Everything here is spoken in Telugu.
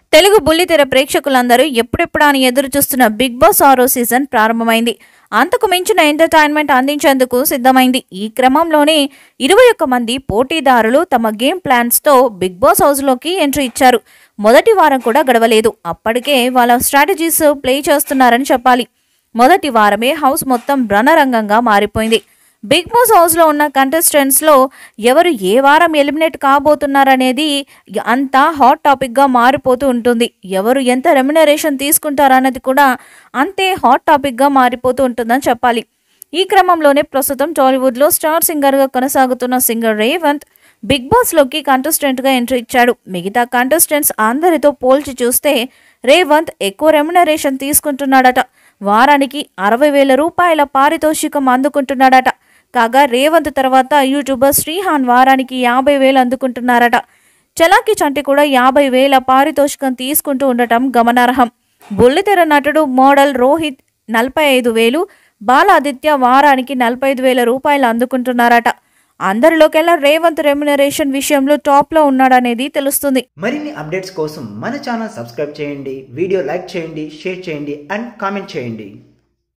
తెలుగు బుల్లితెర ప్రేక్షకులందరూ ఎప్పుడెప్పుడా అని ఎదురు చూస్తున్న బిగ్ బాస్ ఆరో సీజన్ ప్రారంభమైంది అంతకు మించిన ఎంటర్టైన్మెంట్ అందించేందుకు సిద్ధమైంది ఈ క్రమంలోనే ఇరవై ఒక్క మంది పోటీదారులు తమ గేమ్ ప్లాన్స్తో బిగ్ బాస్ హౌస్లోకి ఎంట్రీ ఇచ్చారు మొదటి వారం కూడా గడవలేదు అప్పటికే వాళ్ళ స్ట్రాటజీస్ ప్లే చేస్తున్నారని చెప్పాలి మొదటి వారమే హౌస్ మొత్తం రణరంగంగా మారిపోయింది బిగ్ బాస్ హౌస్లో ఉన్న కంటెస్టెంట్స్లో ఎవరు ఏ వారం ఎలిమినేట్ కాబోతున్నారనేది అంతా హాట్ టాపిక్గా మారిపోతూ ఉంటుంది ఎవరు ఎంత రెమ్యునరేషన్ తీసుకుంటారన్నది కూడా అంతే హాట్ టాపిక్గా మారిపోతూ ఉంటుందని చెప్పాలి ఈ క్రమంలోనే ప్రస్తుతం టాలీవుడ్లో స్టార్ సింగర్గా కొనసాగుతున్న సింగర్ రేవంత్ బిగ్ బాస్లోకి కంటెస్టెంట్గా ఎంట్రీ ఇచ్చాడు మిగతా కంటెస్టెంట్స్ అందరితో పోల్చి చూస్తే రేవంత్ ఎక్కువ రెమ్యునరేషన్ తీసుకుంటున్నాడట వారానికి అరవై వేల రూపాయల పారితోషికం అందుకుంటున్నాడట కాగా రేవంత్ తర్వాత యూట్యూబర్ శ్రీహాన్ వారానికి యాభై వేలు అందుకుంటున్నారట చలాకి చంటి కూడా యాభై వేల పారితోషికం తీసుకుంటూ ఉండటం గమనార్హం బుల్లితెర నటుడు మోడల్ రోహిత్ నలభై ఐదు వేలు బాలాదిత్య వారానికి నలభై ఐదు వేల రూపాయలు అందుకుంటున్నారట అందరిలోకెల్లా రేవంత్ రెమ్యునరేషన్ విషయంలో టాప్లో ఉన్నాడనేది తెలుస్తుంది మరిన్ని అప్డేట్స్ కోసం మన ఛానల్ సబ్స్క్రైబ్ చేయండి వీడియో లైక్ చేయండి షేర్ చేయండి అండ్ కామెంట్ చేయండి